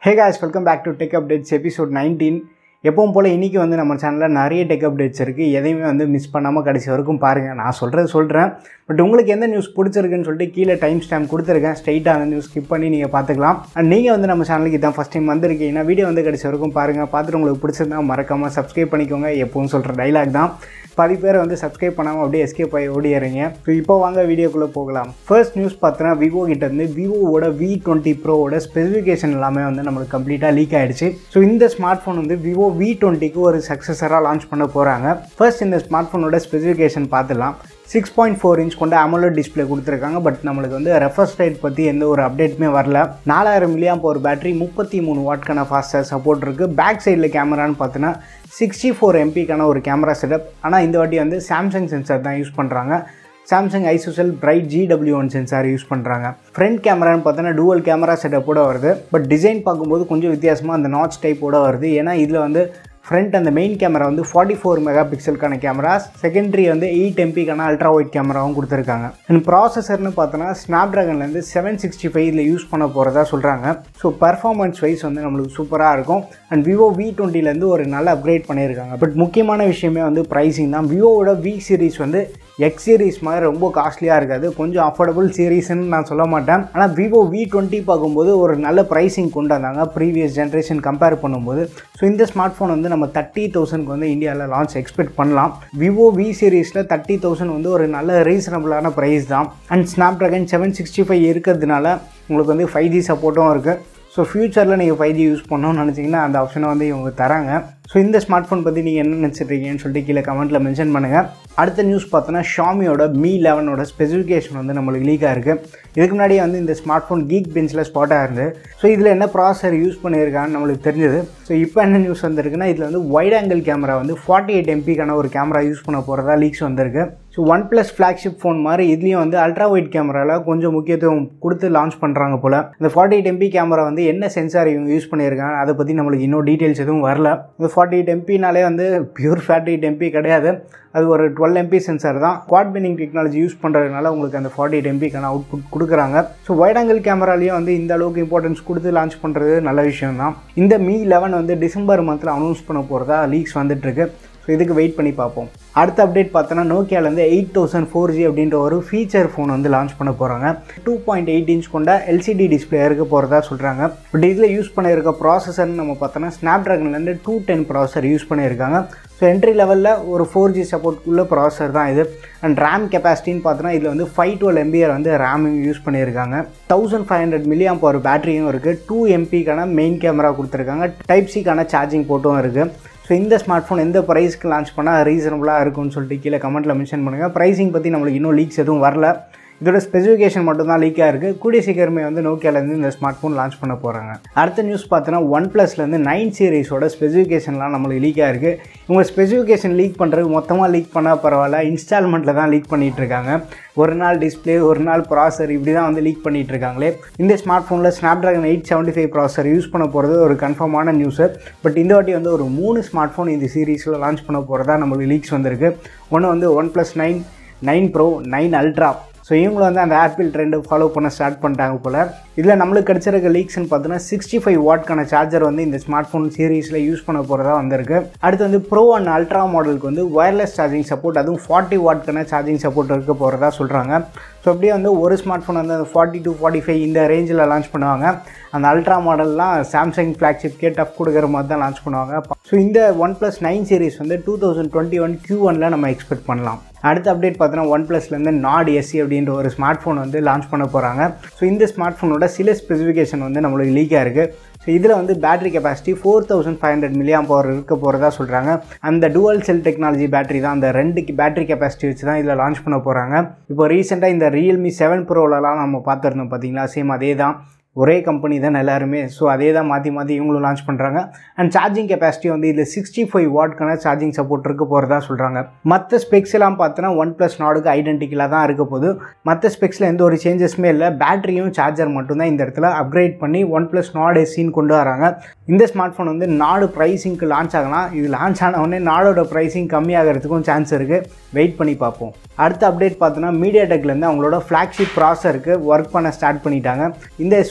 hey guys welcome back to tech updates episode nineteen எப்பவும் போல் இன்றைக்கி வந்து நம்ம சேனலில் நிறைய டெக் அப்டேட்ஸ் இருக்குது எதையுமே வந்து மிஸ் பண்ணாமல் கடைசி வரைக்கும் பாருங்கள் நான் சொல்கிறது சொல்கிறேன் பட் உங்களுக்கு எந்த நியூஸ் பிடிச்சிருக்குன்னு சொல்லிட்டு கீழே டைம் ஸ்டாம்ப் கொடுத்துருக்கேன் ஸ்ட்ரைட்டாக அந்த நியூஸ் ஸ்கிப் பண்ணி நீங்கள் பார்த்துக்கலாம் அண்ட் நீங்கள் வந்து நம்ம சேனலுக்கு இதான் ஃபஸ்ட் டைம் வந்திருக்கீங்கன்னா வீடியோ வந்து கடைசி வரைக்கும் பாருங்கள் பார்த்துட்டு உங்களுக்கு பிடிச்சிருந்தா மறக்காமல் சப்ஸ்கிரைப் பண்ணிக்கோங்க எப்பவும் சொல்கிற டைலாக் தான் பாதி பேர் வந்து சப்ஸ்கிரைப் பண்ணாமல் அப்படியே எஸ்கேப் ஆகி ஓடிடுறீங்க ஸோ இப்போ வாங்க வீடியோக்குள்ளே போகலாம் ஃபர்ஸ்ட் நியூஸ் பார்த்தோன்னா விவோ கிட்ட இருந்து விவோவோட வி டுவெண்ட்டி ப்ரோவோட ஸ்பெசிஃபிகேஷன் எல்லாமே வந்து நம்மளுக்கு கம்ப்ளீட்டாக லீக் ஆயிடுச்சு ஸோ இந்த ஸ்மார்ட் ஃபோன் வந்து விவோ வி டுவெண்ட்டிக்கு ஒரு சக்ஸஸராக லான்ச் பண்ண போகிறாங்க ஃபர்ஸ்ட் இந்த ஸ்மார்ட் ஃபோனோட ஸ்பெசிஃபிகேஷன் பார்த்துலாம் சிக்ஸ் பாயிண்ட் ஃபோர் இன்ச் கொண்ட அமலோட் டிஸ்பிளே கொடுத்துருக்காங்க பட் நம்மளுக்கு வந்து ரெஃபர்ஸ் ரேட் பற்றி எந்த ஒரு அப்டேட்டுமே வரல நாலாயிரம் மில்லியாம் ஒரு பேட்டரி முப்பத்தி மூணு வாட்க்கான ஃபாஸ்டர் சப்போர்ட் இருக்குது பேக் சைடில் கேமரான்னு பார்த்தோன்னா சிக்ஸ்டி ஃபோர் எம்பிக்கான ஒரு கேமரா செட்டப் ஆனால் இந்த வாட்டி வந்து சாம்சங் சென்சார் தான் யூஸ் பண்ணுறாங்க Samsung ISOCELL bright GW one sensor use பண்ணுறாங்க ஃப்ரண்ட் கேமரான்னு பார்த்தோன்னா டூவல் கேமரா செட்டப்போட வருது பட் டிசைன் பார்க்கும்போது கொஞ்சம் வித்தியாசமாக அந்த நாட்ச் டைப்போட வருது ஏன்னா இதில் வந்து ஃப்ரண்ட் அந்த மெயின் கேமரா வந்து ஃபார்ட்டி ஃபோர் மெகா பிக்சலுக்கான கேமராஸ் செகண்டரி வந்து எயிட் எம்பிக்கான அல்ட்ரா ஒயிட் கேமராவும் கொடுத்துருக்காங்க அண்ட் ப்ராசஸர்னு பார்த்தோன்னா ஸ்னாப் ட்ராகன்லேருந்து செவன் சிக்ஸ்டி ஃபைவ் இதில் யூஸ் பண்ண போகிறதா சொல்கிறாங்க ஸோ பர்ஃபார்மன்ஸ் வைஸ் வந்து நம்மளுக்கு சூப்பராக இருக்கும் அண்ட் விவோ வி டுவெண்ட்டிலேருந்து ஒரு நல்ல அப்கிரேட் பண்ணியிருக்காங்க பட் முக்கியமான விஷயமே வந்து ப்ரைஸிங் தான் விவோவோட வி சீரிஸ் வந்து எக்ஸ் சீரிஸ் மாதிரி ரொம்ப காஸ்ட்லியாக இருக்காது கொஞ்சம் அஃபோர்டபுள் சீரீஸ்னு நான் சொல்ல மாட்டேன் ஆனால் விவோ வி டுவெண்ட்டி பார்க்கும்போது ஒரு நல்ல ப்ரைஸிங் கொண்டு வந்தாங்க ப்ரீவியஸ் ஜென்ரேஷன் கம்பேர் பண்ணும்போது ஸோ இந்த ஸ்மார்ட் ஃபோன் வந்து நம்ம தேர்ட்டி தௌசண்ட்க்கு வந்து இந்தியாவில் லான்ச் எக்ஸ்பெக்ட் பண்ணலாம் விவோ வி சீரீஸில் தேர்ட்டி தௌசண்ட் வந்து ஒரு நல்ல ரீசனபிளான ப்ரைஸ் தான் and snapdragon seven sixty five இருக்கிறதுனால உங்களுக்கு வந்து ஃபைவ் ஜி சப்போர்ட்டும் இருக்குது ஸோ ஃப்யூச்சரில் நீங்கள் ஃபைவ் ஜி யூஸ் பண்ணணும்னு நினச்சிங்கன்னா அந்த ஆப்ஷனை வந்து இவங்க தராங்க ஸோ இந்த ஸ்மார்ட் ஃபோன் பற்றி நீங்கள் என்ன நினச்சிட்ருக்கீங்கன்னு சொல்லிட்டு கீழே கமெண்ட்டில் மென்ஷன் பண்ணுங்கள் அடுத்த நியூஸ் பார்த்தோன்னா ஷாமியோட மீ லெவனோட ஸ்பெசிஃபிகேஷன் வந்து நம்மளுக்கு லீக்காக இருக்குது இதுக்கு முன்னாடியே வந்து இந்த ஸ்மார்ட் ஃபோன் கீக் பெஞ்சில் ஸ்பாட்டாக இருந்து ஸோ இதில் என்ன ப்ராசர் யூஸ் பண்ணியிருக்கான்னு நம்மளுக்கு தெரிஞ்சது ஸோ இப்போ என்ன நியூஸ் வந்திருக்குன்னா இதில் வந்து வைட் ஆங்கிள் கேமரா வந்து ஃபார்ட்டி எயிட் எம்பிக்கான ஒரு கேமரா யூஸ் பண்ண போகிறதா லீக்ஸ் வந்திருக்கு so one plus flagship phone மாதிரி இதுலேயும் வந்து அல்ட்ரா ஒயிட் கேமராவில் கொஞ்சம் முக்கியத்துவம் கொடுத்து லான்ச் பண்ணுறாங்க போல் இந்த ஃபார்ட்டி எயிட் எம்பி கேமரா வந்து என்ன சென்சார் இவங்க யூஸ் பண்ணியிருக்காங்க அதை பற்றி நம்மளுக்கு இன்னும் டீட்டெயில்ஸ் எதுவும் வரல இந்த ஃபார்ட்டி எயிட் எம்பினாலே வந்து பியூர் ஃபார்ட்டி எயிட் எம்பி கிடையாது அது ஒரு டுவெல் எம்பி சென்சார் தான் குவாட் பினிங் டெக்னாலஜி யூஸ் பண்ணுறதுனால உங்களுக்கு அந்த ஃபார்ட்டி எயிட் எம்பிக்கான அவுட்புட் கொடுக்குறாங்க ஸோ வைட் ஆங்கிள் கேமராலையும் வந்து இந்த அளவுக்கு இம்பார்ட்டன்ஸ் கொடுத்து லான்ச் பண்ணுறது நல்ல விஷயம் தான் இந்த மீ லெவன் வந்து டிசம்பர் மந்தில் அனௌன்ஸ் பண்ண போகிறதா லீக்ஸ் வந்துட்டுருக்கு ஸோ இதுக்கு வெயிட் பண்ணி பார்ப்போம் அடுத்த அப்டேட் பார்த்தோன்னா நோக்கியாலேருந்து எயிட் தௌசண்ட் ஃபோர் ஜி அப்படின்ற ஒரு ஃபீச்சர் ஃபோன் வந்து லான்ச் பண்ண போகிறாங்க டூ பாயிண்ட் எயிட் இன்ச் கொண்ட எல்சிடி டிஸ்பிளே இருக்க போகிறதா சொல்கிறாங்க பட் இதில் யூஸ் பண்ணியிருக்க ப்ராசஸர்னு நம்ம பார்த்தோன்னா ஸ்னாப் ட்ராகன்லேருந்து டூ டென் ப்ராசர் யூஸ் பண்ணியிருக்காங்க ஸோ என்ட்ரி லெவலில் ஒரு ஃபோர் ஜி சப்போர்ட் உள்ள ப்ராசர் தான் இது அண்ட் ரேம் கெப்பாசிட்டின்னு பார்த்தோன்னா இதில் வந்து ஃபைவ் டுவெல் எம்பிஆர் வந்து ரேமிங் யூஸ் பண்ணியிருக்காங்க தௌசண்ட் ஃபைவ் ஹண்ட்ரட் மில்லியம் ஒரு பேட்டரியும் இருக்குது டூ எம்பிக்கான மெயின் கேமரா கொடுத்துருக்காங்க டைப் சிக்கான சார்ஜிங் போட்டும் இருக்குது ஸோ இந்த ஸ்மார்ட் ஃபோன் எந்த ப்ரைஸ்க்கு லான்ச் பண்ணால் ரீசனபுளாக இருக்கும்னு சொல்லிட்டு கீழே கமெண்ட்டில் மென்ஷன் பண்ணுங்கள் ப்ரைஸிங் பற்றி நம்மளுக்கு இன்னும் லீக்ஸ் எதுவும் வரல இதோட ஸ்பெசிஃபிகேஷன் மட்டும் தான் லீக்காக இருக்குது கூடிய சீக்கிரமே வந்து நோக்கியாலேருந்து இந்த ஸ்மார்ட் ஃபோன் லான்ச் பண்ண போகிறாங்க அடுத்த நியூஸ் பார்த்தோன்னா ஒன் ப்ளஸ்லேருந்து நைன் சீரீஸோட ஸ்பெசிஃபிகேஷன்லாம் நம்மளுக்கு லீக்காக இருக்குது இவங்க ஸ்பெசிஃபிகேஷன் லீக் பண்ணுறது மொத்தமாக லீக் பண்ணால் பரவாயில்ல இன்ஸ்டால்மெண்ட்டில் தான் லீக் பண்ணிகிட்டு இருக்காங்க ஒரு நாள் டிஸ்பிளே ஒரு நாள் ப்ராசர் இப்படி தான் வந்து லீக் பண்ணிகிட்டு இருக்காங்களே இந்த ஸ்மார்ட் ஃபோனில் snapdragon eight seventy five processor use பண்ண போகிறது ஒரு கன்ஃபார்மான நியூஸு பட் இந்த வாட்டி வந்து ஒரு மூணு ஸ்மார்ட் ஃபோன் இந்த சீரீஸில் லான்ச் பண்ண போகிறதா நம்மளுக்கு லீக்ஸ் வந்திருக்கு ஒன்று வந்து one plus nine nine pro nine ultra so இவங்களும் வந்து அந்த ஆப்பிள் ட்ரெண்டை ஃபாலோ பண்ண ஸ்டார்ட் பண்ணிட்டாங்க போல் இதில் நம்மளுக்கு கிடச்சிருக்க லீக்ஸ்னு பார்த்தோன்னா சிக்ஸ்டி ஃபைவ் வாட்க்கான சார்ஜர் வந்து இந்த ஸ்மார்ட் ஃபோன் சீரீஸில் யூஸ் பண்ண போகிறதா வந்திருக்கு அடுத்து வந்து ப்ரோ அண்ட் அல்ட்ரா மாடலுக்கு வந்து ஒயர்லெஸ் சார்ஜிங் சப்போர்ட் அதுவும் ஃபார்ட்டி வாட்க்கான சார்ஜிங் சப்போர்ட் இருக்க போகிறதா சொல்கிறாங்க ஸோ அப்படியே வந்து ஒரு ஸ்மார்ட் ஃபோன் வந்து ஃபார்ட்டி டு ஃபார்ட்டி ஃபைவ் இந்த ரேஞ்சில் லான்ச் பண்ணுவாங்க அந்த அல்ட்ரா மாடல்லாம் சாம்சங் ஃப்ளாக்ஷிப் கே டஃப் கொடுக்குற மாதிரி தான் லான்ச் பண்ணுவாங்க ஸோ இந்த ஒன் ப்ளஸ் நைன் சீரிஸ் வந்து two thousand twenty one Q ஒனில் நம்ம எக்ஸ்பெக்ட் பண்ணலாம் அடுத்த அப்டேட் பார்த்தோன்னா ஒன் ப்ளஸ்லேருந்து நாட் எஸ்சி அப்படின்ற ஒரு ஸ்மார்ட் ஃபோன் வந்து லான்ச் பண்ண போகிறாங்க ஸோ இந்த ஸ்மார்ட் ஃபோனோட சில ஸ்பெசிஃபிகேஷன் வந்து நம்மளுக்கு லீக்காக இருக்குது ஸோ இதில் வந்து battery capacity four thousand five hundred milliamp power இருக்க போகிறதா சொல்கிறாங்க அந்த டுவல் செல் டெக்னாலஜி பேட்டரி தான் அந்த ரெண்டு பேட்டரி கெப்பாசிட்டி வச்சு தான் இதில் லான்ச் பண்ண போகிறாங்க இப்போ ரீசெண்டாக இந்த ரியல்மி செவன் ப்ரோலலாம் நம்ம பார்த்துருந்தோம் பார்த்தீங்களா சேம் அதே தான் ஒரே கம்பெனி தான் எல்லாருமே ஸோ அதே தான் மாற்றி மாற்றி இவங்களும் லான்ச் பண்ணுறாங்க அண்ட் சார்ஜிங் கெப்பாசிட்டி வந்து இதில் சிக்ஸ்டி ஃபைவ் வாட்க்கான சார்ஜிங் சப்போர்ட் இருக்க போகிறதா சொல்கிறாங்க மற்ற ஸ்பெக்ஸ் எல்லாம் பார்த்தோன்னா ஒன் ப்ளஸ் நாடுக்கு ஐடென்டிக்கலாக தான் இருக்க போது மற்ற ஸ்பெக்ஸில் எந்த ஒரு சேஞ்சஸுமே இல்லை பேட்டரியும் சார்ஜர் மட்டும்தான் இந்த இடத்துல அப்கிரேட் பண்ணி ஒன் ப்ளஸ் நாட் எஸ்சின்னு கொண்டு வராங்க இந்த ஸ்மார்ட் ஃபோன் வந்து நாடு ப்ரைஸிங்க்கு லான்ச் ஆகலாம் இது லான்ச் ஆன உடனே நாடோட ப்ரைஸிங் கம்மியாகிறதுக்கும் சான்ஸ் இருக்குது வெயிட் பண்ணி பார்ப்போம் அடுத்த அப்டேட் பார்த்தோன்னா மீடியா டெக்லேருந்து அவங்களோட ஃப்ளாக்ஷிப் ப்ராசருக்கு ஒர்க் பண்ண ஸ்டார்ட் பண்ணிட்டாங்க இந்த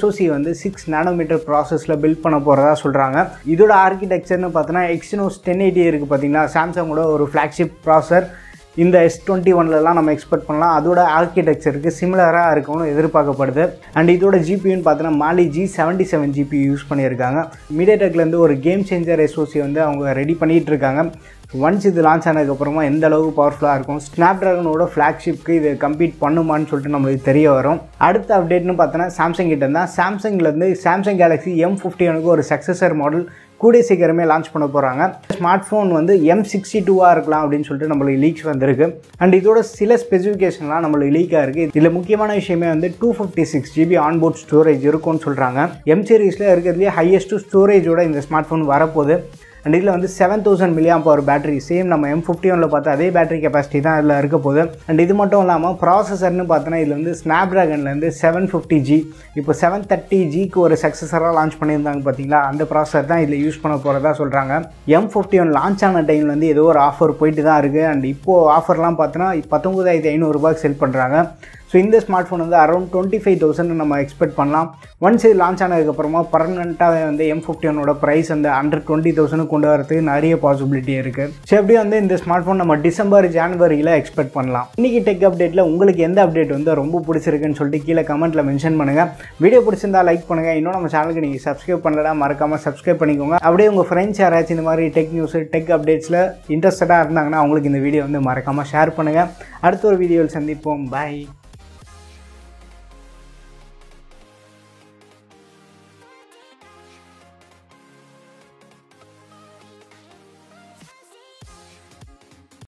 எஸ்ஓசி வந்து சிக்ஸ் நானோமீட்டர் ப்ராசஸில் பில்ட் பண்ண போகிறதா சொல்கிறாங்க இதோட ஆர்கிடெக்சர்னு பார்த்தோன்னா எக்ஸினோஸ் டென் எயிட்டி இருக்குது பார்த்தீங்கன்னா சாம்சங்கோட ஒரு ஃப்ளாக்ஷிப் ப்ராசர் இந்த எஸ் டுவெண்ட்டி ஒன்லலாம் நம்ம எக்ஸ்பெக்ட் பண்ணலாம் அதோட ஆர்கிடெக்சருக்கு சிமிலராக இருக்கும்னு எதிர்பார்க்கப்படுது அண்ட் இதோட ஜிபியூன்னு பார்த்தோன்னா Mali G seventy seven GPU use பண்ணியிருக்காங்க மீடியாடெக்லேருந்து ஒரு கேம் சேஞ்சர் எஸ்ஓசி வந்து அவங்க ரெடி பண்ணிகிட்டு இருக்காங்க ஒன்ஸ் இது லான்ச் ஆனதுக்கப்புறமா எந்த அளவுக்கு பவர்ஃபுல்லாக இருக்கும் ஸ்னாப் ட்ராகனோட ஃப்ளாக்ஷிப்க்கு இது கம்பீட் பண்ணுமான்னு சொல்லிட்டு நம்மளுக்கு தெரிய வரும் அடுத்த அப்டேட்னு பார்த்தோன்னா சாம்சங் கிட்ட தான் சாம்சங்லேருந்து சாம்சங் கேலக்ஸி எம் ஃபிஃப்டி ஒரு சக்ஸஸர் மாடல் கூடிய சீக்கிரமே லான்ச் பண்ண போகிறாங்க ஸ்மார்ட் ஃபோன் வந்து எம் சிக்ஸ்டி டூவாக இருக்கலாம் அப்படின்னு சொல்லிட்டு நம்மளுக்கு லீக்ஸ் வந்திருக்கு அண்ட் இதோட சில ஸ்பெசிஃபிகேஷன்லாம் நம்மளுக்கு லீக்காக இருக்குது இதில் முக்கியமான விஷயமே வந்து two fifty six GB onboard storage இருக்கும்னு சொல்கிறாங்க எம் சீரீஸில் இருக்கிறதுலேயே ஹையஸ்ட் ஸ்டோரேஜோட இந்த ஸ்மார்ட் ஃபோன் வரப்போகுது அண்ட் இதில் வந்து seven thousand milliamp power battery same நம்ம எம் ஃபிஃப்டி ஒனில் பார்த்தா அதே பேட்டரி கெப்பாசிட்டி தான் இதில் இருக்க போகுது அண்ட் இது மட்டும் இல்லாமல் ப்ராசஸர்னு பார்த்தோன்னா இதில் வந்து ஸ்னாப் ட்ராகன்லேருந்து செவன் ஃபிஃப்டி ஜி இப்போ செவன் தேர்ட்டி ஜிக்கு ஒரு சக்ஸஸராக லான்ச் பண்ணியிருந்தாங்க பார்த்தீங்களா அந்த ப்ராசஸர் தான் இதில் யூஸ் பண்ண போகிறதா சொல்கிறாங்க எம் ஃபிஃப்டி ஒன் லான்ச் ஆன டைம்லேருந்து ஏதோ ஒரு ஆஃபர் போயிட்டு தான் இருக்குது அண்ட் இப்போது ஆஃபர்லாம் பார்த்தோன்னா பத்தொம்பதாயிரத்தி ஐநூறுரூபாய்க்கு செல் பண்ணுறாங்க ஸோ இந்த ஸ்மார்ட் ஃபோன் வந்து அரௌண்ட் டுவெண்ட்டி ஃபைவ் தௌசண்ட் நம்ம எக்ஸ்பெக்ட் பண்ணலாம் ஒன்ஸ் இது லான்ச் ஆனதுக்கப்புறமா பர்மனெண்ட்டாக வந்து எம் ஃபிஃப்டி ஒனோட ப்ரைஸ் வந்து அண்டர் டுவெண்ட்டி தௌசண்ட் கொண்டு வரதுக்கு நிறைய பாசிபிலிட்டி இருக்குது ஸோ எப்படி வந்து இந்த ஸ்மார்ட் ஃபோன் நம்ம டிசம்பர் ஜான்வரியில் எக்ஸ்பெக்ட் பண்ணலாம் இன்றைக்கி டெக் அப்டேட்டில் உங்களுக்கு எந்த அப்டேட் வந்து ரொம்ப பிடிச்சிருக்குன்னு சொல்லிட்டு கீழே கமெண்ட்டில் மென்ஷன் பண்ணுங்கள் வீடியோ பிடிச்சிருந்தா லைக் பண்ணுங்கள் இன்னும் நம்ம சேனலுக்கு நீங்கள் சப்ஸ்கிரைப் பண்ணலடா மறக்காமல் சப்ஸ்கிரைப் பண்ணிக்கோங்க அப்படியே உங்கள் ஃப்ரெண்ட்ஸ் யாராச்சும் இந்த மாதிரி டெக் நியூஸ் டெக் அப்டேட்ஸில் இன்ட்ரெஸ்டடாக இருந்தாங்கன்னா அவங்களுக்கு இந்த வீடியோ வந்து மறக்காமல் ஷேர் பண்ணுங்கள் அடுத்த ஒரு வீடியோவில் சந்திப்போம் பாய்